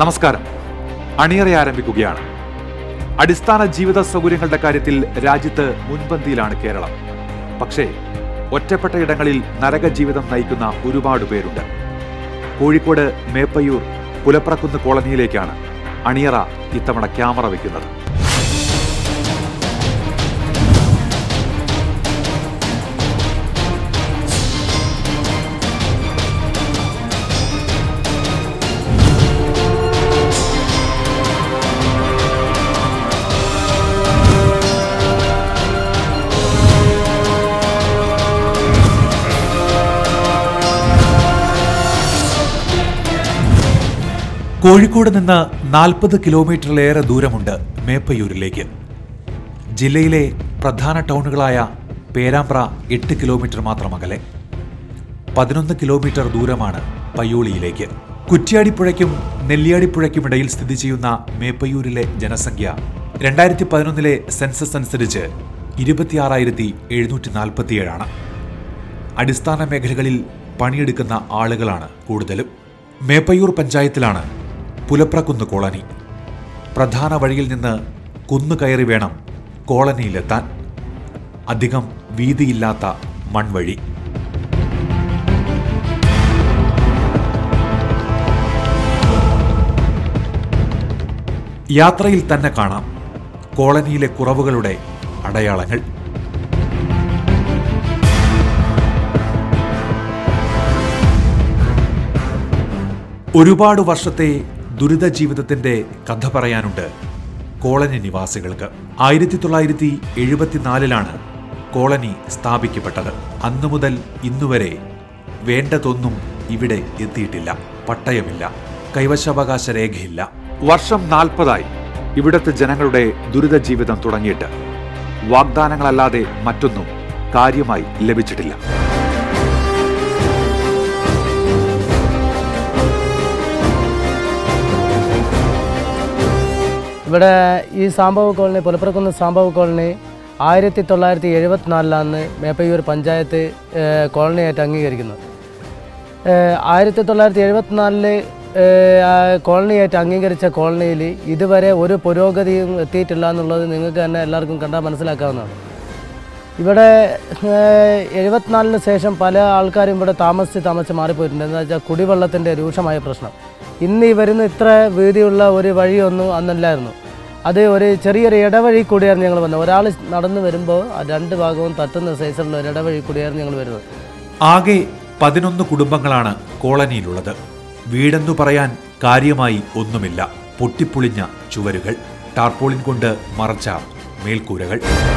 നമസ്കാരം അണിയറ ആരംഭിക്കുകയാണ് അടിസ്ഥാന ജീവിത സൗകര്യങ്ങളുടെ കാര്യത്തിൽ രാജ്യത്ത് മുൻപന്തിയിലാണ് കേരളം പക്ഷേ ഒറ്റപ്പെട്ട ഇടങ്ങളിൽ നരക ജീവിതം നയിക്കുന്ന ഒരുപാട് പേരുണ്ട് കോഴിക്കോട് മേപ്പയ്യൂർ പുലപ്രക്കുന്ന് കോളനിയിലേക്കാണ് അണിയറ ഇത്തവണ ക്യാമറ വയ്ക്കുന്നത് കോഴിക്കോട് നിന്ന് നാൽപ്പത് കിലോമീറ്ററിലേറെ ദൂരമുണ്ട് മേപ്പയ്യൂരിലേക്ക് ജില്ലയിലെ പ്രധാന ടൗണുകളായ പേരാമ്പ്ര എട്ട് കിലോമീറ്റർ മാത്രം അകലെ പതിനൊന്ന് കിലോമീറ്റർ ദൂരമാണ് പയ്യോളിയിലേക്ക് കുറ്റ്യാടിപ്പുഴയ്ക്കും നെല്ലിയാടിപ്പുഴയ്ക്കുമിടയിൽ സ്ഥിതി ചെയ്യുന്ന മേപ്പയ്യൂരിലെ ജനസംഖ്യ രണ്ടായിരത്തി പതിനൊന്നിലെ സെൻസസ് അനുസരിച്ച് ഇരുപത്തിയാറായിരത്തി എഴുന്നൂറ്റി നാൽപ്പത്തിയേഴാണ് അടിസ്ഥാന മേഖലകളിൽ പണിയെടുക്കുന്ന ആളുകളാണ് കൂടുതലും മേപ്പയ്യൂർ പഞ്ചായത്തിലാണ് പുലപ്രക്കുന്ന് കോളനി പ്രധാന വഴിയിൽ നിന്ന് കുന്നു കയറി വേണം കോളനിയിലെത്താൻ അധികം വീതിയില്ലാത്ത മൺവഴി യാത്രയിൽ തന്നെ കാണാം കോളനിയിലെ കുറവുകളുടെ അടയാളങ്ങൾ ഒരുപാട് വർഷത്തെ ദുരിത ജീവിതത്തിന്റെ കഥ പറയാനുണ്ട് കോളനി നിവാസികൾക്ക് ആയിരത്തി തൊള്ളായിരത്തി എഴുപത്തിനാലിലാണ് കോളനി സ്ഥാപിക്കപ്പെട്ടത് അന്നു മുതൽ ഇന്നുവരെ വേണ്ടതൊന്നും ഇവിടെ എത്തിയിട്ടില്ല പട്ടയമില്ല കൈവശാവകാശ രേഖയില്ല വർഷം നാൽപ്പതായി ഇവിടുത്തെ ജനങ്ങളുടെ ദുരിത ജീവിതം തുടങ്ങിയിട്ട് വാഗ്ദാനങ്ങളല്ലാതെ മറ്റൊന്നും കാര്യമായി ലഭിച്ചിട്ടില്ല ഇവിടെ ഈ സാമ്പവ കോളനി പുലപ്പുറക്കുന്ന് സാമ്പവ കോളനി ആയിരത്തി തൊള്ളായിരത്തി എഴുപത്തിനാലിലാണ് മേപ്പയ്യൂർ പഞ്ചായത്ത് ഏഹ്, കോളനിയായിട്ട് അംഗീകരിക്കുന്നത് ഏഹ്, ആയിരത്തി തൊള്ളായിരത്തി എഴുപത്തിനാലില് ഏഹ്, ആ കോളനിയായിട്ട് അംഗീകരിച്ച കോളനിയിൽ ഇതുവരെ ഒരു പുരോഗതിയും എത്തിയിട്ടില്ല എന്നുള്ളത് നിങ്ങൾക്ക് തന്നെ എല്ലാവർക്കും കണ്ടാൽ മനസ്സിലാക്കാവുന്നതാണ് ഇവിടെ ഏഹ്, എഴുപത്തിനാലിന് ശേഷം പല ആൾക്കാരും ഇവിടെ താമസിച്ച് താമസിച്ച് മാറിപ്പോയിട്ടുണ്ട് എന്താ വെച്ചാൽ കുടിവെള്ളത്തിൻ്റെ രൂക്ഷമായ പ്രശ്നം ഇന്ന് ഈ വരുന്ന ഇത്ര വീതിയുള്ള ഒരു വഴിയൊന്നും അന്നില്ലായിരുന്നു അത് ഒരു ചെറിയൊരു ഇടവഴി കൂടിയായിരുന്നു ഞങ്ങൾ വന്നത് ഒരാൾ നടന്നു വരുമ്പോൾ ആ രണ്ട് ഭാഗവും തട്ടുന്ന സൈസിലുള്ള ഒരു ഇടവഴി കൂടിയായിരുന്നു ഞങ്ങൾ വരുന്നത് ആകെ പതിനൊന്ന് കുടുംബങ്ങളാണ് കോളനിയിലുള്ളത് വീടെന്നു പറയാൻ കാര്യമായി ഒന്നുമില്ല പൊട്ടിപ്പൊളിഞ്ഞ ചുവരുകൾ ടാർപോളിൻ കൊണ്ട് മറച്ച മേൽക്കൂരകൾ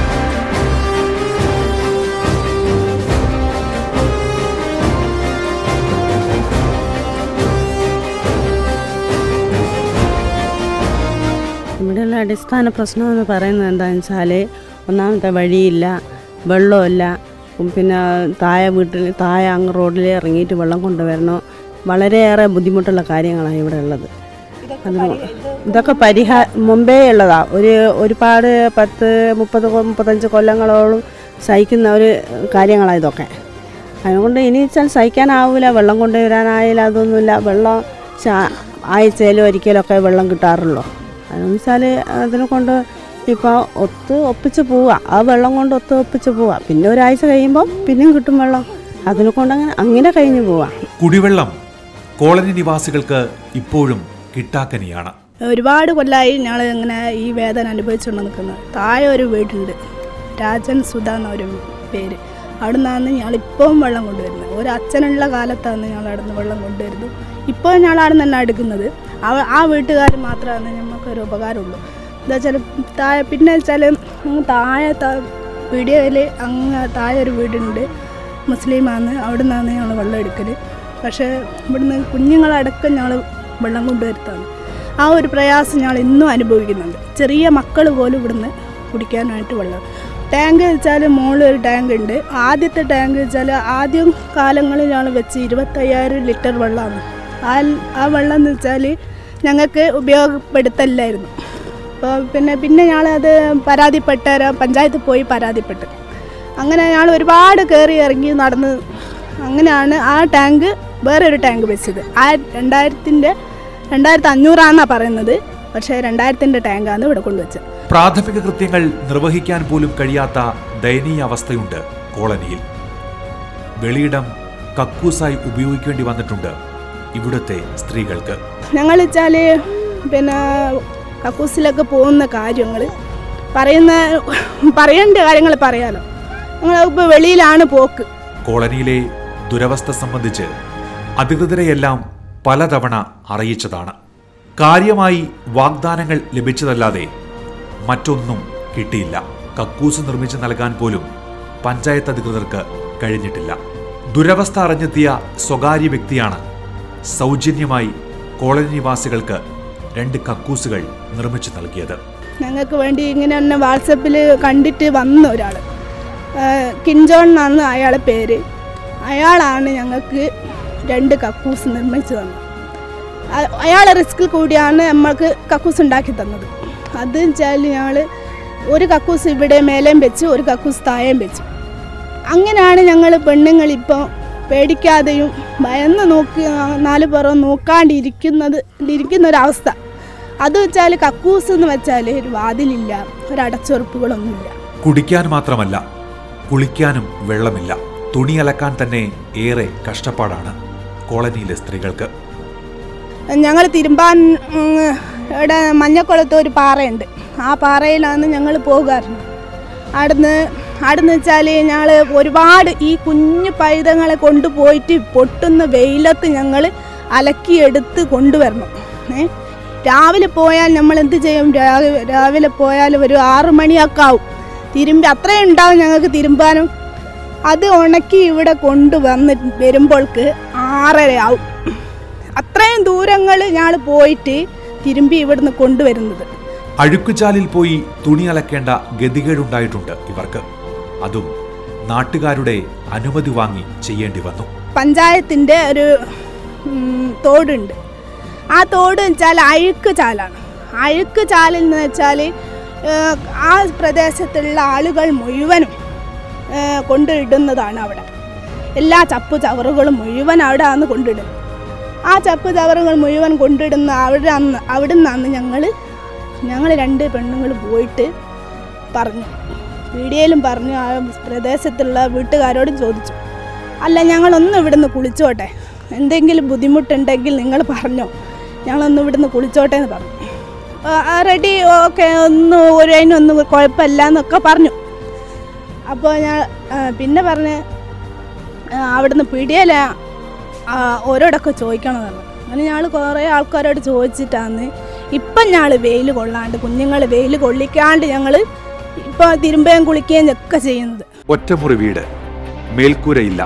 ഇവിടെയുള്ള അടിസ്ഥാന പ്രശ്നം എന്ന് പറയുന്നത് എന്താണെന്ന് വെച്ചാൽ ഒന്നാമത്തെ വഴിയില്ല വെള്ളമില്ല ഉം പിന്നെ താഴെ വീട്ടിൽ താഴെ അങ്ങ് റോഡിൽ ഇറങ്ങിയിട്ട് വെള്ളം കൊണ്ടുവരണം വളരെയേറെ ബുദ്ധിമുട്ടുള്ള കാര്യങ്ങളാണ് ഇവിടെ ഉള്ളത് അതിന് ഇതൊക്കെ പരിഹാ മുമ്പേ ഉള്ളതാണ് ഒരു ഒരുപാട് പത്ത് മുപ്പത് കൊ- മുപ്പത്തഞ്ച് കൊല്ലങ്ങളോളം സഹിക്കുന്ന ഒരു കാര്യങ്ങളാണ് ഇതൊക്കെ അതുകൊണ്ട് ഇനി വെച്ചാൽ സഹിക്കാനാവില്ല വെള്ളം കൊണ്ടുവരാനായാലും അതൊന്നുമില്ല വെള്ളം ശാ- ആഴ്ചയിലും ഒരിക്കലൊക്കെ വെള്ളം കിട്ടാറുള്ളൂ അതെന്ന് വെച്ചാൽ അതിനെ കൊണ്ട് ഇപ്പോൾ ഒത്ത് ഒപ്പിച്ച് പോവുക ആ വെള്ളം കൊണ്ട് ഒത്ത് ഒപ്പിച്ച് പോവുക പിന്നെ ഒരാഴ്ച കഴിയുമ്പോൾ പിന്നെയും കിട്ടും വെള്ളം അതിനെ കൊണ്ട് അങ്ങനെ അങ്ങനെ കഴിഞ്ഞ് പോവാം കുടിവെള്ളം കോളനി നിവാസികൾക്ക് ഇപ്പോഴും കിട്ടാക്കനിയാണ് ഒരുപാട് കൊല്ലമായി ഞങ്ങൾ ഇങ്ങനെ ഈ വേദന അനുഭവിച്ചുകൊണ്ട് നിൽക്കുന്നത് താഴെ ഒരു വീടുണ്ട് രാജൻ സുധ എന്നൊരു പേര് അവിടെ നിന്നാണ് ഞങ്ങൾ ഇപ്പോഴും വെള്ളം കൊണ്ടുവരുന്നത് ഒരു അച്ഛനുള്ള കാലത്താണ് ഞങ്ങൾ അവിടെ നിന്ന് വെള്ളം കൊണ്ടുവരുന്നത് ഇപ്പോൾ ഞങ്ങൾ അവിടെ നിന്ന് തന്നെ എടുക്കുന്നത് ആ ആ വീട്ടുകാർ മാത്രമാണ് നമുക്കൊരു ഉപകാരമുള്ളൂ എന്താ വെച്ചാൽ താഴെ പിന്നെ വെച്ചാൽ താഴെ വീഡിയോയിൽ അങ്ങ് താഴെ ഒരു വീടുണ്ട് മുസ്ലിമാണ് അവിടെ നിന്നാണ് ഞങ്ങൾ വെള്ളം എടുക്കൽ പക്ഷേ ഇവിടുന്ന് കുഞ്ഞുങ്ങളടക്കം ഞങ്ങൾ വെള്ളം കൊണ്ടുവരുത്താണ് ആ ഒരു പ്രയാസം ഞങ്ങൾ ഇന്നും അനുഭവിക്കുന്നുണ്ട് ചെറിയ മക്കൾ പോലും ഇവിടുന്ന് കുടിക്കാനായിട്ട് വെള്ളം ടാങ്ക് വെച്ചാൽ മുകളിൽ ഒരു ടാങ്ക് ഉണ്ട് ആദ്യത്തെ ടാങ്ക് വെച്ചാൽ ആദ്യം കാലങ്ങളിൽ ഞങ്ങൾ വെച്ച് ഇരുപത്തയ്യായിരം ലിറ്റർ വെള്ളമാണ് ആ ആ വെള്ളം എന്ന് വെച്ചാൽ ഞങ്ങൾക്ക് ഉപയോഗപ്പെടുത്തല്ലായിരുന്നു അപ്പോൾ പിന്നെ പിന്നെ ഞങ്ങളത് പരാതിപ്പെട്ട പഞ്ചായത്തിൽ പോയി പരാതിപ്പെട്ടു അങ്ങനെ ഞങ്ങൾ ഒരുപാട് കയറി ഇറങ്ങി നടന്ന് അങ്ങനെയാണ് ആ ടാങ്ക് വേറെ ഒരു ടാങ്ക് വെച്ചത് ആ രണ്ടായിരത്തിൻ്റെ രണ്ടായിരത്തി അഞ്ഞൂറാന്നാണ് പറയുന്നത് പക്ഷേ രണ്ടായിരത്തിൻ്റെ ടാങ്കാണ് ഇവിടെ കൊണ്ടുവച്ചത് പ്രാഥമിക കൃത്യങ്ങൾ നിർവഹിക്കാൻ പോലും കഴിയാത്ത ദയനീയ അവസ്ഥയുണ്ട് കോളനിയിൽ വെളിയിടം കക്കൂസായി ഉപയോഗിക്കേണ്ടി വന്നിട്ടുണ്ട് ഇവിടുത്തെ സ്ത്രീകൾക്ക് ഞങ്ങൾ വെച്ചാൽ പിന്നെ കക്കൂസിലൊക്കെ പോകുന്ന കാര്യങ്ങൾ പറയുന്ന പറയേണ്ട കാര്യങ്ങൾ പറയാലോ ഞങ്ങൾ ഇപ്പോൾ വെളിയിലാണ് പോക്ക് കോളനിയിലെ ദുരവസ്ഥ സംബന്ധിച്ച് അധികൃതരെയെല്ലാം പലതവണ അറിയിച്ചതാണ് കാര്യമായി വാഗ്ദാനങ്ങൾ ലഭിച്ചതല്ലാതെ മറ്റൊന്നും കിട്ടിയില്ല കക്കൂസ് നിർമ്മിച്ചു നൽകാൻ പോലും പഞ്ചായത്ത് അധികൃതർക്ക് കഴിഞ്ഞിട്ടില്ല ദുരവസ്ഥ അറിഞ്ഞെത്തിയ സ്വകാര്യ വ്യക്തിയാണ് സൗജന്യമായി കോളനി നിവാസികൾക്ക് രണ്ട് കക്കൂസുകൾ നിർമ്മിച്ചു നൽകിയത് ഞങ്ങൾക്ക് വേണ്ടി ഇങ്ങനെ തന്നെ വാട്സപ്പിൽ കണ്ടിട്ട് വന്ന ഒരാൾ കിൻജോൺ എന്നാണ് അയാളെ പേര് അയാളാണ് ഞങ്ങൾക്ക് രണ്ട് കക്കൂസ് നിർമ്മിച്ചു തന്നത് അ- അയാളെ റിസ്ക് കൂടിയാണ് നമ്മൾക്ക് കക്കൂസ് ഉണ്ടാക്കി തന്നത് അത് വെച്ചാൽ ഞങ്ങൾ ഒരു കക്കൂസ് ഇവിടെ മേലേം വെച്ച് ഒരു കക്കൂസ് താഴെയും വെച്ചു അങ്ങനെയാണ് ഞങ്ങൾ പെണ്ണുങ്ങൾ ഇപ്പോൾ പേടിക്കാതെയും ഭയന്ന് നോക്കി നാല് പുറം നോക്കാണ്ടിരിക്കുന്നത് ഇരിക്കുന്ന ഒരവസ്ഥ അത് വെച്ചാൽ കക്കൂസ് എന്ന് വെച്ചാൽ ഒരു വാതിലില്ല ഒരു അടച്ചുറപ്പുകളൊന്നുമില്ല കുടിക്കാൻ മാത്രമല്ല കുളിക്കാനും വെള്ളമില്ല തുണി അലക്കാൻ തന്നെ ഏറെ കഷ്ടപ്പാടാണ് കോളനിയിലെ സ്ത്രീകൾക്ക് ഞങ്ങൾ തിരുമ്പാൻ ഉം, ഇവിടെ മഞ്ഞക്കുളത്ത് ഒരു പാറയുണ്ട് ആ പാറയിലാണ് ഞങ്ങൾ പോകാറുണ്ട് അവിടുന്ന് അവിടുന്ന് വെച്ചാൽ ഞങ്ങൾ ഒരുപാട് ഈ കുഞ്ഞു പൈതങ്ങളെ കൊണ്ടുപോയിട്ട് പൊട്ടുന്ന വെയിലത്ത് ഞങ്ങൾ അലക്കിയെടുത്ത് കൊണ്ടുവരണം ഏ രാവിലെ പോയാൽ നമ്മൾ എന്ത് ചെയ്യും രാവിലെ രാവിലെ പോയാൽ ഒരു ആറ് മണിയൊക്കെ ആവും തിരുമ്പി അത്രയും ഉണ്ടാവും ഞങ്ങൾക്ക് തിരുമ്പാനും അത് ഉണക്കി ഇവിടെ കൊണ്ടുവന്ന് വരുമ്പോൾക്ക് ആറര ആവും അത്രയും ദൂരങ്ങൾ ഞങ്ങൾ പോയിട്ട് തിരുമ്പി ഇവിടുന്ന് കൊണ്ടുവരുന്നത് അഴുക്കുചാലിൽ പോയി തുണി അലക്കേണ്ട ഗതികേടുണ്ടായിട്ടുണ്ട് ഇവർക്ക് അതും നാട്ടുകാരുടെ അനുമതി വാങ്ങി ചെയ്യേണ്ടി വന്നു പഞ്ചായത്തിൻ്റെ ഒരു ഉം, തോടുണ്ട് ആ തോട് വെച്ചാൽ അഴുക്ക് ചാലാണ് അഴുക്ക് ചാലിൽ എന്ന് വെച്ചാൽ ഏഹ്, ആ പ്രദേശത്തുള്ള ആളുകൾ മുഴുവനും ഏഹ്, കൊണ്ടിടുന്നതാണ് അവിടെ എല്ലാ ചപ്പ് ചവറുകളും മുഴുവൻ അവിടെ ആണ് കൊണ്ടിടുന്നത് ആ ചപ്പ് ചവറുകൾ മുഴുവൻ കൊണ്ടിടുന്ന അവിടെ അന്ന് അവിടെ നിന്നാണ് ഞങ്ങൾ ഞങ്ങൾ രണ്ട് പെണ്ണുങ്ങൾ പോയിട്ട് പറഞ്ഞു പീടിയയിലും പറഞ്ഞു ആ പ്രദേശത്തുള്ള വീട്ടുകാരോടും ചോദിച്ചു അല്ല ഞങ്ങളൊന്ന് ഇവിടുന്ന് കുളിച്ചോട്ടെ എന്തെങ്കിലും ബുദ്ധിമുട്ടുണ്ടെങ്കിൽ നിങ്ങൾ പറഞ്ഞോ ഞങ്ങളൊന്ന് ഇവിടുന്ന് കുളിച്ചോട്ടെ എന്ന് പറഞ്ഞു റെഡി ഓക്കെ ഒന്നും ഒരു അതിനൊന്നും കുഴപ്പമില്ല എന്നൊക്കെ പറഞ്ഞു അപ്പോൾ ഞാൻ ആ, പിന്നെ പറഞ്ഞ് ആ, അവിടുന്ന് പിടിയല ഓരോടൊക്കെ ചോദിക്കണം എന്ന് പറഞ്ഞു അങ്ങനെ ഞങ്ങൾ കുറേ ആൾക്കാരോട് ചോദിച്ചിട്ടാണ് ഇപ്പം ഞങ്ങൾ വെയിൽ കൊള്ളാണ്ട് കുഞ്ഞുങ്ങൾ വെയിൽ കൊള്ളിക്കാണ്ട് ഞങ്ങൾ ഇപ്പോൾ തിരുമ്പുകയും കുളിക്കുകയും ഒക്കെ ചെയ്യുന്നത് ഒറ്റമുറി വീട് മേൽക്കൂരയില്ല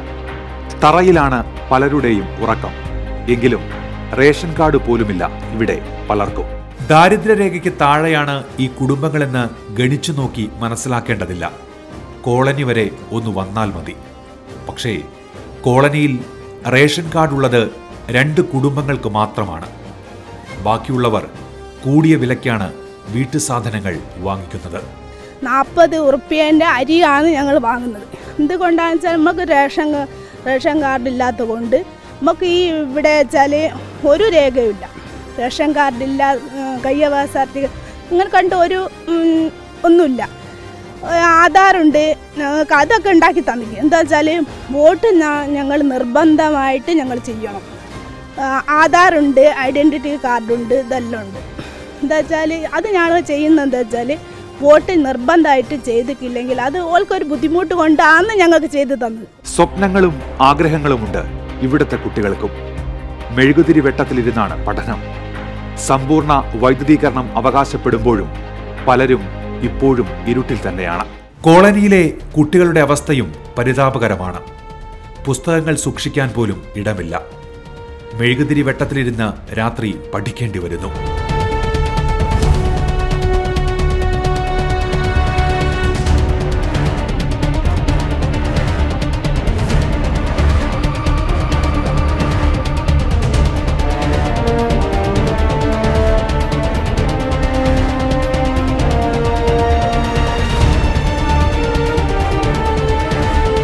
തറയിലാണ് പലരുടെയും ഉറക്കം എങ്കിലും റേഷൻ കാർഡ് പോലുമില്ല ഇവിടെ പലർക്കും ദാരിദ്ര്യരേഖയ്ക്ക് താഴെയാണ് ഈ കുടുംബങ്ങളെന്ന് ഗണിച്ചു നോക്കി മനസ്സിലാക്കേണ്ടതില്ല കോളനി വരെ ഒന്ന് വന്നാൽ മതി പക്ഷേ കോളനിയിൽ റേഷൻ കാർഡ് ഉള്ളത് രണ്ട് കുടുംബങ്ങൾക്ക് മാത്രമാണ് ബാക്കിയുള്ളവർ കൂടിയ വിലയ്ക്കാണ് വീട്ടു സാധനങ്ങൾ വാങ്ങിക്കുന്നത് നാൽപ്പത് ഉറുപ്പ്യേൻ്റെ അരിയാണ് ഞങ്ങൾ വാങ്ങുന്നത് എന്തുകൊണ്ടാണെന്ന് വെച്ചാൽ നമുക്ക് റേഷൻ കാ- റേഷൻ കാർഡ് ഇല്ലാത്തത് കൊണ്ട് നമുക്ക് ഈ ഇവിടെ വെച്ചാൽ ഒരു രേഖയുമില്ല റേഷൻ കാർഡില്ല കയ്യവ സർട്ടിഫിക്കറ്റ് ഇങ്ങനെ കണ്ട് ഒരു ഉം, ഒന്നുമില്ല ഏഹ് ആധാറുണ്ട് ഞങ്ങൾക്ക് അതൊക്കെ ഉണ്ടാക്കി തന്നില്ല എന്താ വെച്ചാൽ വോട്ട് ഞങ്ങൾ നിർബന്ധമായിട്ട് ഞങ്ങൾ ചെയ്യണം ആ, ആധാറുണ്ട് ഐഡൻറ്റിറ്റി കാർഡുണ്ട് ഇതെല്ലാം ഉണ്ട് എന്താ വെച്ചാൽ അത് ഞങ്ങൾ ചെയ്യുന്നത് എന്താ വെച്ചാൽ വോട്ട് നിർബന്ധമായിട്ട് ചെയ്തിട്ടില്ലെങ്കിൽ അത് ഓൾക്കൊരു ബുദ്ധിമുട്ട് കൊണ്ടാണ് ഞങ്ങൾക്ക് ചെയ്തു തന്നത് സ്വപ്നങ്ങളും ആഗ്രഹങ്ങളുമുണ്ട് ഇവിടുത്തെ കുട്ടികൾക്കും മെഴുകുതിരി വെട്ടത്തിലിരുന്നാണ് പഠനം സമ്പൂർണ്ണ വൈദ്യുതീകരണം അവകാശപ്പെടുമ്പോഴും പലരും ഇപ്പോഴും ഇരുട്ടിൽ തന്നെയാണ് കോളനിയിലെ കുട്ടികളുടെ അവസ്ഥയും പരിതാപകരമാണ് പുസ്തകങ്ങൾ സൂക്ഷിക്കാൻ പോലും ഇടമില്ല മെഴുകുതിരി വെട്ടത്തിലിരുന്ന് രാത്രി പഠിക്കേണ്ടി വരുന്നു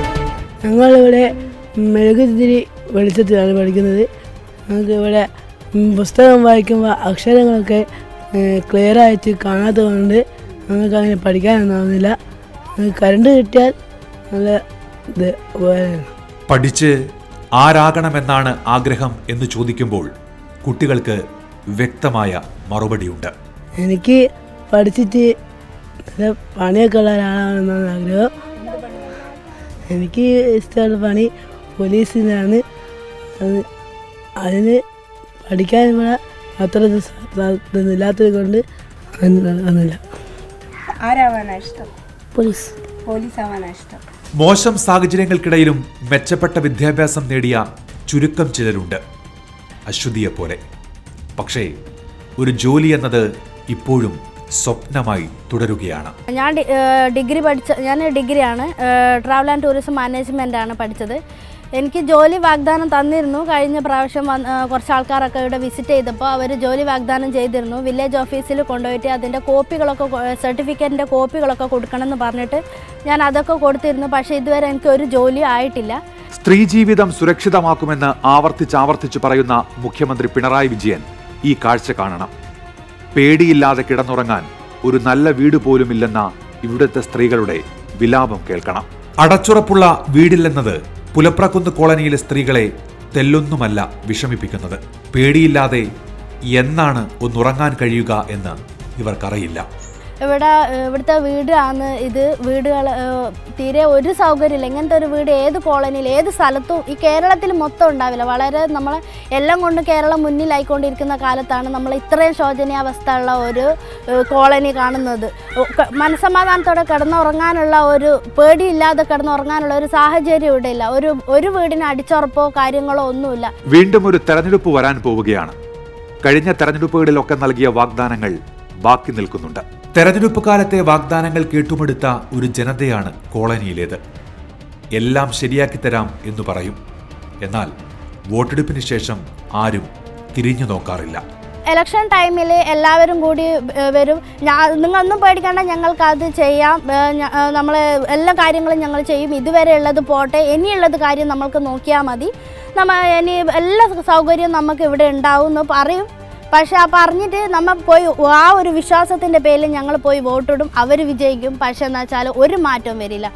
ഞങ്ങളിവിടെ മെഴുകുതിരി വെളിച്ചത്തിലാണ് പഠിക്കുന്നത് ഞങ്ങൾക്ക് ഇവിടെ ഉം, പുസ്തകം വായിക്കുമ്പോൾ അക്ഷരങ്ങളൊക്കെ ക്ലിയർ ആയിട്ട് കാണാത്തതുകൊണ്ട് നമുക്ക് അങ്ങനെ പഠിക്കാനൊന്നും ആവുന്നില്ല കറണ്ട് കിട്ടിയാൽ നല്ല ഇത് ഉപകാരമാണ് പഠിച്ച് ആരാകണമെന്നാണ് ആഗ്രഹം എന്ന് ചോദിക്കുമ്പോൾ കുട്ടികൾക്ക് വ്യക്തമായ മറുപടിയുണ്ട് എനിക്ക് പഠിച്ചിട്ട് നല്ല പണിയൊക്കെ ഉള്ള ഒരാളാണെന്നാണ് ആഗ്രഹം എനിക്ക് ഇഷ്ടമുള്ള പണി പോലീസിനാണ് അത് അതിന് പഠിക്കാൻ ഇവിടെ അത്ര ഇത് സ- സ- ഇതൊന്നുമില്ലാത്തത് കൊണ്ട് ഒന്നുമില്ല ആരാവാനാ ഇഷ്ടം പോലീസ് പോലീസ് ആവാനാ ഇഷ്ടം മോശം സാഹചര്യങ്ങൾക്കിടയിലും മെച്ചപ്പെട്ട വിദ്യാഭ്യാസം നേടിയ ചുരുക്കം ചിലരുണ്ട് അശ്വതിയെപ്പോലെ പക്ഷേ ഒരു ജോലി എന്നത് ഇപ്പോഴും സ്വപ്നമായി തുടരുകയാണ് ഞാൻ ഡി- ഏഹ് ഡിഗ്രി പഠിച്ച ഞാൻ ഡിഗ്രിയാണ് ഏഹ് ട്രാവൽ ആൻഡ് ടൂറിസം മാനേജ്മെൻ്റ് ആണ് പഠിച്ചത് എനിക്ക് ജോലി വാഗ്ദാനം തന്നിരുന്നു കഴിഞ്ഞ പ്രാവശ്യം വന്ന് ഏഹ് കുറച്ച് ആൾക്കാരൊക്കെ ഇവിടെ വിസിറ്റ് ചെയ്തപ്പോൾ അവർ ജോലി വാഗ്ദാനം ചെയ്തിരുന്നു വില്ലേജ് ഓഫീസിൽ കൊണ്ടുപോയിട്ട് അതിൻ്റെ കോപ്പികളൊക്കെ സർട്ടിഫിക്കറ്റിൻ്റെ കോപ്പികളൊക്കെ കൊടുക്കണം എന്ന് പറഞ്ഞിട്ട് ഞാൻ അതൊക്കെ കൊടുത്തിരുന്നു പക്ഷേ ഇതുവരെ എനിക്ക് ഒരു ജോലി ആയിട്ടില്ല സ്ത്രീ ജീവിതം സുരക്ഷിതമാക്കുമെന്ന് ആവർത്തിച്ചാവർത്തിച്ചു പറയുന്ന മുഖ്യമന്ത്രി പിണറായി വിജയൻ ഈ കാഴ്ച കാണണം പേടിയില്ലാതെ കിടന്നുറങ്ങാൻ ഒരു നല്ല വീട് പോലുമില്ലെന്ന ഇവിടുത്തെ സ്ത്രീകളുടെ വിലാപം കേൾക്കണം അടച്ചുറപ്പുള്ള വീടില്ലെന്നത് പുലപ്രക്കുന്ന് കോളനിയിലെ സ്ത്രീകളെ തെല്ലൊന്നുമല്ല വിഷമിപ്പിക്കുന്നത് പേടിയില്ലാതെ എന്നാണ് ഒന്നുറങ്ങാൻ കഴിയുക എന്ന് ഇവർക്കറിയില്ല ഇവിടെ ഏഹ് ഇവിടുത്തെ വീടാണ് ഇത് വീടുകൾ ഏഹ് തീരെ ഒരു സൗകര്യമില്ല ഇങ്ങനത്തെ ഒരു വീട് ഏത് കോളനിയിൽ ഏത് സ്ഥലത്തും ഈ കേരളത്തിൽ മൊത്തം ഉണ്ടാവില്ല വളരെ നമ്മൾ എല്ലാം കൊണ്ട് കേരളം മുന്നിലായിക്കൊണ്ടിരിക്കുന്ന കാലത്താണ് നമ്മൾ ഇത്രയും ശോചനീയാവസ്ഥ ഉള്ള ഒരു ഏഹ് കോളനി കാണുന്നത് ഒ- ക- മനസ്സമാധാനത്തോടെ കിടന്നുറങ്ങാനുള്ള ഒരു പേടിയില്ലാതെ കിടന്നുറങ്ങാനുള്ള ഒരു സാഹചര്യം ഇവിടെ ഇല്ല ഒരു ഒരു വീടിന് അടിച്ചുറപ്പോ കാര്യങ്ങളോ ഒന്നുമില്ല വീണ്ടും ഒരു തെരഞ്ഞെടുപ്പ് വരാൻ പോവുകയാണ് കഴിഞ്ഞ തെരഞ്ഞെടുപ്പുകളിലൊക്കെ നൽകിയ വാഗ്ദാനങ്ങൾ ബാക്കി നിൽക്കുന്നുണ്ട് തെരഞ്ഞെടുപ്പ് കാലത്തെ വാഗ്ദാനങ്ങൾ കേട്ടുമെടുത്ത ഒരു ജനതയാണ് കോളനിയിലേത് എല്ലാം ശരിയാക്കി തരാം എന്ന് പറയും എന്നാൽ വോട്ടെടുപ്പിന് ശേഷം ആരും തിരിഞ്ഞു നോക്കാറില്ല ഇലക്ഷൻ ടൈമിൽ എല്ലാവരും കൂടി ഏഹ്, വരും ഞാൻ നിങ്ങളൊന്നും പേടിക്കേണ്ട ഞങ്ങൾക്ക് അത് ചെയ്യാം നമ്മൾ എല്ലാ കാര്യങ്ങളും ഞങ്ങൾ ചെയ്യും ഇതുവരെ ഉള്ളത് പോട്ടെ ഇനിയുള്ളത് കാര്യം നമ്മൾക്ക് നോക്കിയാൽ മതി നമ്മ ഇനി എല്ലാ സൗകര്യവും നമുക്ക് ഇവിടെ ഉണ്ടാവും എന്ന് പറയും പക്ഷെ ആ പറഞ്ഞിട്ട് നമ്മൾ പോയി ആ ഒരു വിശ്വാസത്തിൻ്റെ പേരിൽ ഞങ്ങൾ പോയി വോട്ടിടും അവർ വിജയിക്കും പക്ഷെ എന്താ വെച്ചാൽ ഒരു മാറ്റവും വരില്ല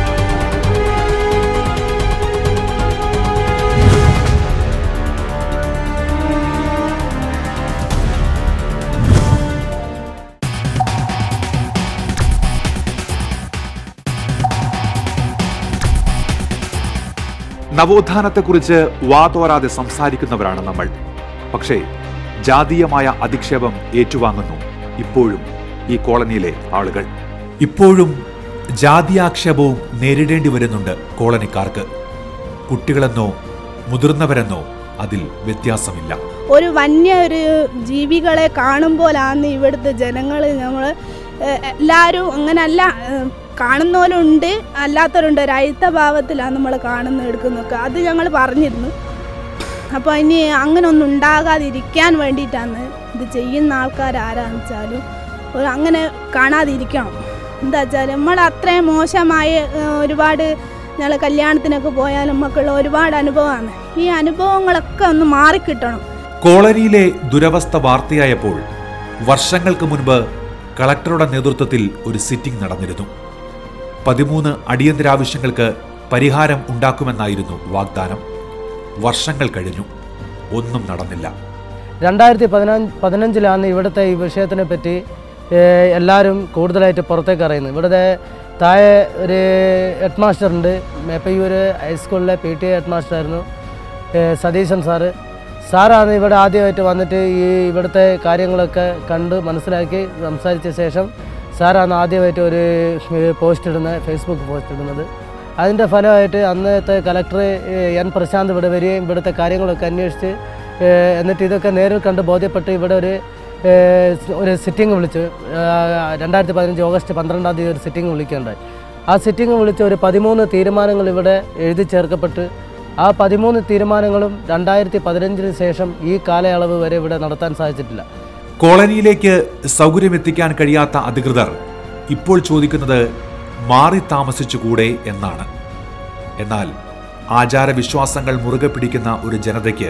നവോത്ഥാനത്തെക്കുറിച്ച് വാതോരാതെ സംസാരിക്കുന്നവരാണ് നമ്മൾ പക്ഷേ ജാതീയമായ അധിക്ഷേപം ഏറ്റുവാങ്ങുന്നു ഇപ്പോഴും ഈ കോളനിയിലെ ആളുകൾ ഇപ്പോഴും ജാതീയാക്ഷേപവും നേരിടേണ്ടി വരുന്നുണ്ട് കോളനിക്കാർക്ക് കുട്ടികളെന്നോ മുതിർന്നവരെന്നോ അതിൽ വ്യത്യാസമില്ല ഒരു വന്യ ഒരു ജീവികളെ കാണുമ്പോഴാണ് ഇവിടുത്തെ ജനങ്ങൾ നമ്മൾ എല്ലാവരും അങ്ങനല്ല ഏഹ്, കാണുന്നവരുണ്ട് അല്ലാത്തവരുണ്ട് ഒരു അഴുത്ത ഭാവത്തിലാണ് നമ്മൾ കാണുന്ന എടുക്കുന്നതൊക്കെ അത് ഞങ്ങൾ പറഞ്ഞിരുന്നു അപ്പോൾ ഇനി അങ്ങനെ ഒന്നും ഉണ്ടാകാതിരിക്കാൻ വേണ്ടിയിട്ടാണ് ഇത് ചെയ്യുന്ന ആൾക്കാർ ആരാന്ന് വെച്ചാലും ഒരു അങ്ങനെ കാണാതിരിക്കണം എന്താ വെച്ചാൽ നമ്മൾ അത്രയും മോശമായ ഏഹ്, ഒരുപാട് ഞങ്ങൾ കല്യാണത്തിനൊക്കെ പോയാലും നമുക്കുള്ള ഒരുപാട് അനുഭവമാണ് ഈ അനുഭവങ്ങളൊക്കെ ഒന്ന് മാറിക്കിട്ടണം കോളനിയിലെ ദുരവസ്ഥ വാർത്തയായപ്പോൾ വർഷങ്ങൾക്ക് മുൻപ് കളക്ടറുടെ നേതൃത്വത്തിൽ ഒരു സിറ്റിംഗ് നടന്നിരുന്നു പതിമൂന്ന് അടിയന്തരാവശ്യങ്ങൾക്ക് പരിഹാരം ഉണ്ടാക്കുമെന്നായിരുന്നു വാഗ്ദാനം വർഷങ്ങൾ കഴിഞ്ഞു ഒന്നും നടന്നില്ല രണ്ടായിരത്തി പതിനഞ്ച് പതിനഞ്ചിലാണ് ഇവിടുത്തെ ഈ വിഷയത്തിനെ പറ്റി ഏഹ്, എല്ലാവരും കൂടുതലായിട്ട് പുറത്തേക്ക് അറിയുന്നത് ഇവിടുത്തെ താഴെ ഒരു ഹെഡ് മാസ്റ്റർ ഉണ്ട് മേപ്പയ്യൂർ ഹൈസ്കൂളിലെ P T A head master ആയിരുന്നു ഏഹ്, സതീശൻ സാറ് സാറാണ് ഇവിടെ ആദ്യമായിട്ട് വന്നിട്ട് ഈ ഇവിടുത്തെ കാര്യങ്ങളൊക്കെ കണ്ട് മനസ്സിലാക്കി സംസാരിച്ച ശേഷം സാറാണ് ആദ്യമായിട്ട് ഒരു പോസ്റ്റ് ഇടുന്നത് ഫേസ്ബുക്ക് പോസ്റ്റ് ഇടുന്നത് അതിൻ്റെ ഫലമായിട്ട് അന്നത്തെ കലക്ടർ എൻ പ്രശാന്ത് ഇവിടെ വരികയും ഇവിടുത്തെ കാര്യങ്ങളൊക്കെ അന്വേഷിച്ച് ഏഹ് എന്നിട്ട് ഇതൊക്കെ നേരിൽ കണ്ട് ബോധ്യപ്പെട്ട് ഇവിടെ ഒരു ഏഹ് ഒരു സിറ്റിംഗ് വിളിച്ചു ആഹ് രണ്ടായിരത്തി പതിനഞ്ച് ഓഗസ്റ്റ് പന്ത്രണ്ടാം തീയതി ഒരു സിറ്റിംഗ് വിളിക്കുകയുണ്ടായി ആ സിറ്റിംഗ് വിളിച്ച് ഒരു പതിമൂന്ന് തീരുമാനങ്ങൾ ഇവിടെ എഴുതി ചേർക്കപ്പെട്ട് ആ പതിമൂന്ന് തീരുമാനങ്ങളും രണ്ടായിരത്തി പതിനഞ്ചിന് ശേഷം ഈ കാലയളവ് വരെ ഇവിടെ നടത്താൻ സാധിച്ചിട്ടില്ല കോളനിയിലേക്ക് സൗകര്യമെത്തിക്കാൻ കഴിയാത്ത അധികൃതർ ഇപ്പോൾ ചോദിക്കുന്നത് മാറി താമസിച്ചുകൂടെ എന്നാണ് എന്നാൽ ആചാരവിശ്വാസങ്ങൾ മുറുകെ പിടിക്കുന്ന ഒരു ജനതയ്ക്ക്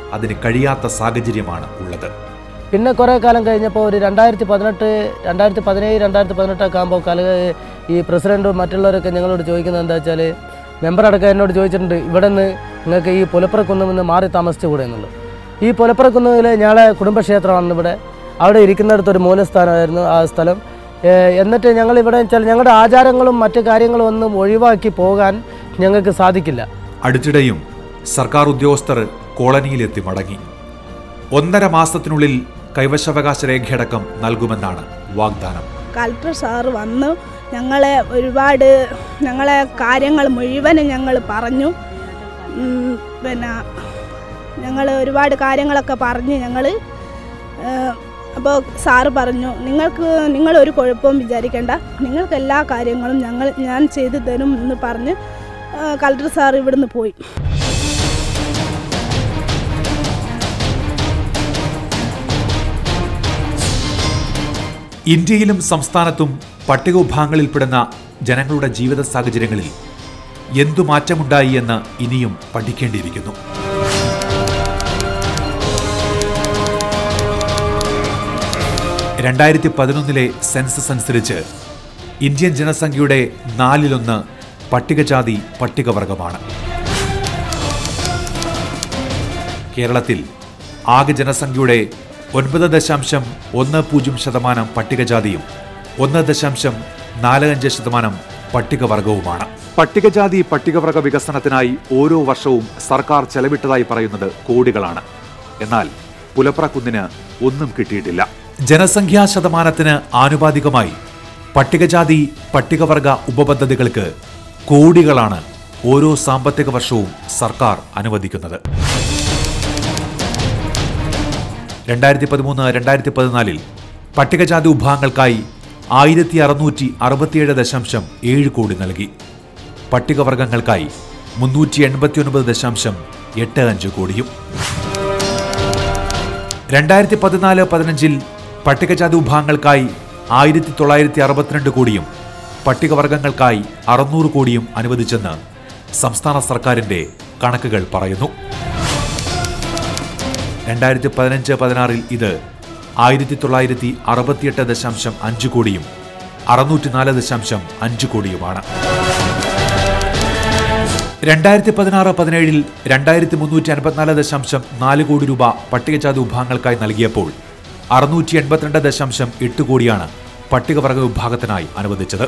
അതിന് കഴിയാത്ത സാഹചര്യമാണ് ഉള്ളത് പിന്നെ കുറേ കാലം കഴിഞ്ഞപ്പോൾ ഒരു രണ്ടായിരത്തി പതിനെട്ട് രണ്ടായിരത്തി പതിനേഴ് രണ്ടായിരത്തി പതിനെട്ടൊക്കെ ആകുമ്പോൾ കല ഈ പ്രസിഡൻറ്റും മറ്റുള്ളവരൊക്കെ ഞങ്ങളോട് ചോദിക്കുന്നത് എന്താ വെച്ചാൽ മെമ്പർ അടക്കം എന്നോട് ചോദിച്ചിട്ടുണ്ട് ഇവിടെ നിന്ന് നിങ്ങൾക്ക് ഈ പുലപ്പുറക്കുന്നിൽ നിന്ന് മാറി താമസിച്ചു കൂടെ എന്നുള്ളൂ ഈ പുലപ്പുറക്കുന്നിൽ ഞങ്ങളെ കുടുംബക്ഷേത്രമാണ് ഇവിടെ അവിടെ ഇരിക്കുന്നിടത്ത് ഒരു മൂലസ്ഥാനമായിരുന്നു ആ സ്ഥലം ഏഹ് എന്നിട്ട് ഞങ്ങൾ ഇവിടെ വെച്ചാൽ ഞങ്ങളുടെ ആചാരങ്ങളും മറ്റു കാര്യങ്ങളും ഒന്നും ഒഴിവാക്കി പോകാൻ ഞങ്ങൾക്ക് സാധിക്കില്ല അടുത്തിടെയും സർക്കാർ ഉദ്യോഗസ്ഥർ കോളനിയിലെത്തി മടങ്ങി ഒന്നര മാസത്തിനുള്ളിൽ കൈവശാവകാശ രേഖയടക്കം നൽകുമെന്നാണ് വാഗ്ദാനം കളക്ടർ സാറ് വന്നു ഞങ്ങളെ ഒരുപാട് ഞങ്ങളെ കാര്യങ്ങൾ മുഴുവനും ഞങ്ങൾ പറഞ്ഞു ഉം, പിന്നെ ഞങ്ങൾ ഒരുപാട് കാര്യങ്ങളൊക്കെ പറഞ്ഞ് ഞങ്ങൾ അപ്പോൾ സാറ് പറഞ്ഞു നിങ്ങൾക്ക് നിങ്ങൾ ഒരു കുഴപ്പവും വിചാരിക്കേണ്ട നിങ്ങൾക്ക് എല്ലാ കാര്യങ്ങളും ഞങ്ങൾ ഞാൻ ചെയ്തു തരും എന്ന് പറഞ്ഞ് ആ, കളക്ടർ സാർ ഇവിടുന്ന് പോയി ഇന്ത്യയിലും സംസ്ഥാനത്തും പട്ടിക വിഭാഗങ്ങളിൽപ്പെടുന്ന ജനങ്ങളുടെ ജീവിത സാഹചര്യങ്ങളിൽ എന്തു മാറ്റമുണ്ടായി എന്ന് ഇനിയും പഠിക്കേണ്ടിയിരിക്കുന്നു രണ്ടായിരത്തി പതിനൊന്നിലെ സെൻസസ് അനുസരിച്ച് ഇന്ത്യൻ ജനസംഖ്യയുടെ നാലിലൊന്ന് പട്ടികജാതി പട്ടികവർഗമാണ് കേരളത്തിൽ ആകെ ജനസംഖ്യയുടെ ഒൻപത് ദശാംശം ഒന്ന് പൂജ്യം ശതമാനം പട്ടികജാതിയും ഒന്ന് ദശാംശം നാല് അഞ്ച് ശതമാനം പട്ടികവർഗവുമാണ് പട്ടികജാതി പട്ടികവർഗ വികസനത്തിനായി ഓരോ വർഷവും സർക്കാർ ചെലവിട്ടതായി പറയുന്നത് കോടികളാണ് എന്നാൽ പുലപ്രക്കുന്നിന് ഒന്നും കിട്ടിയിട്ടില്ല ജനസംഖ്യാ ശതമാനത്തിന് ആനുപാതികമായി പട്ടികജാതി പട്ടികവർഗ ഉപപദ്ധതികൾക്ക് കോടികളാണ് ഓരോ സാമ്പത്തിക വർഷവും സർക്കാർ അനുവദിക്കുന്നത് രണ്ടായിരത്തി പതിമൂന്ന് രണ്ടായിരത്തി പതിനാലിൽ പട്ടികജാതി വിഭാഗങ്ങൾക്കായി ആയിരത്തി അറുന്നൂറ്റി അറുപത്തിയേഴ് ദശാംശം ഏഴ് കോടി നൽകി പട്ടികവർഗങ്ങൾക്കായി മുന്നൂറ്റി എൺപത്തിയൊൻപത് ദശാംശം എട്ട് അഞ്ച് കോടിയും രണ്ടായിരത്തി പതിനാല് പതിനഞ്ചിൽ പട്ടികജാതി വിഭാഗങ്ങൾക്കായി ആയിരത്തി തൊള്ളായിരത്തി അറുപത്തിരണ്ട് കോടിയും പട്ടികവർഗങ്ങൾക്കായി അറുന്നൂറ് കോടിയും അനുവദിച്ചെന്ന് സംസ്ഥാന സർക്കാരിന്റെ കണക്കുകൾ പറയുന്നു രണ്ടായിരത്തി പതിനഞ്ച് പതിനാറിൽ ഇത് ആയിരത്തി തൊള്ളായിരത്തി അറുപത്തിയെട്ട് ദശാംശം അഞ്ച് കോടിയും അറുന്നൂറ്റിനാല് ദശാംശം അഞ്ച് കോടിയുമാണ് രണ്ടായിരത്തി പതിനാറ് പതിനേഴിൽ രണ്ടായിരത്തി മുന്നൂറ്റി അൻപത്തിനാല് ദശാംശം നാല് കോടി രൂപ പട്ടികജാതി വിഭാഗങ്ങൾക്കായി നൽകിയപ്പോൾ അറുന്നൂറ്റി എൺപത്തിരണ്ട് ദശാംശം എട്ട് കോടിയാണ് പട്ടികവർഗ വിഭാഗത്തിനായി അനുവദിച്ചത്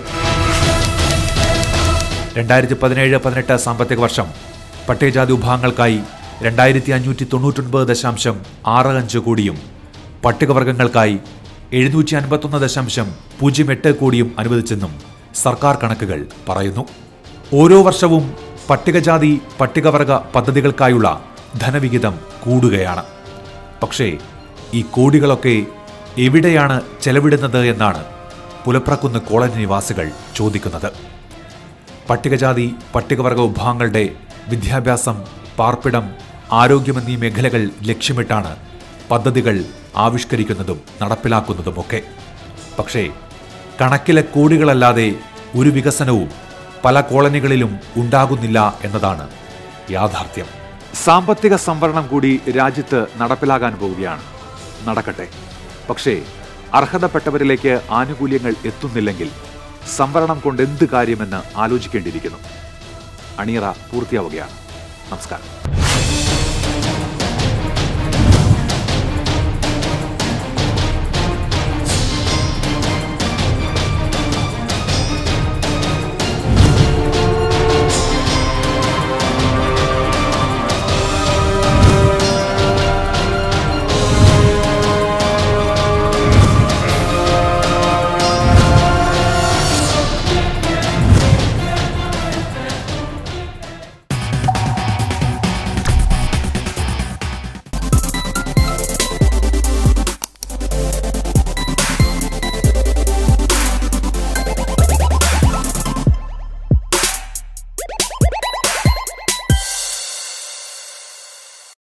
രണ്ടായിരത്തി പതിനേഴ് പതിനെട്ട് സാമ്പത്തിക വർഷം പട്ടികജാതി വിഭാഗങ്ങൾക്കായി രണ്ടായിരത്തി അഞ്ഞൂറ്റി തൊണ്ണൂറ്റൊൻപത് ദശാംശം ആറ് അഞ്ച് കോടിയും പട്ടികവർഗങ്ങൾക്കായി എഴുന്നൂറ്റി അൻപത്തൊന്ന് ദശാംശം പൂജ്യം എട്ട് കോടിയും അനുവദിച്ചെന്നും സർക്കാർ കണക്കുകൾ പറയുന്നു ഓരോ വർഷവും പട്ടികജാതി പട്ടികവർഗ പദ്ധതികൾക്കായുള്ള ധനവിഹിതം കൂടുകയാണ് പക്ഷേ ഈ കോടികളൊക്കെ എവിടെയാണ് ചെലവിടുന്നത് എന്നാണ് പുലപ്രക്കുന്ന് കോളനി നിവാസികൾ ചോദിക്കുന്നത് പട്ടികജാതി പട്ടികവർഗ വിഭാഗങ്ങളുടെ വിദ്യാഭ്യാസം പാർപ്പിടം ആരോഗ്യം എന്നീ മേഖലകൾ ലക്ഷ്യമിട്ടാണ് പദ്ധതികൾ ആവിഷ്കരിക്കുന്നതും നടപ്പിലാക്കുന്നതുമൊക്കെ പക്ഷേ കണക്കിലെ കോടികളല്ലാതെ ഒരു വികസനവും പല കോളനികളിലും ഉണ്ടാകുന്നില്ല എന്നതാണ് യാഥാർത്ഥ്യം സാമ്പത്തിക സംവരണം കൂടി രാജ്യത്ത് നടപ്പിലാകാൻ പോവുകയാണ് നടക്കട്ടെ പക്ഷേ അർഹതപ്പെട്ടവരിലേക്ക് ആനുകൂല്യങ്ങൾ എത്തുന്നില്ലെങ്കിൽ സംവരണം കൊണ്ട് എന്ത് കാര്യമെന്ന് ആലോചിക്കേണ്ടിയിരിക്കുന്നു അണിയറ പൂർത്തിയാവുകയാണ് നമസ്കാരം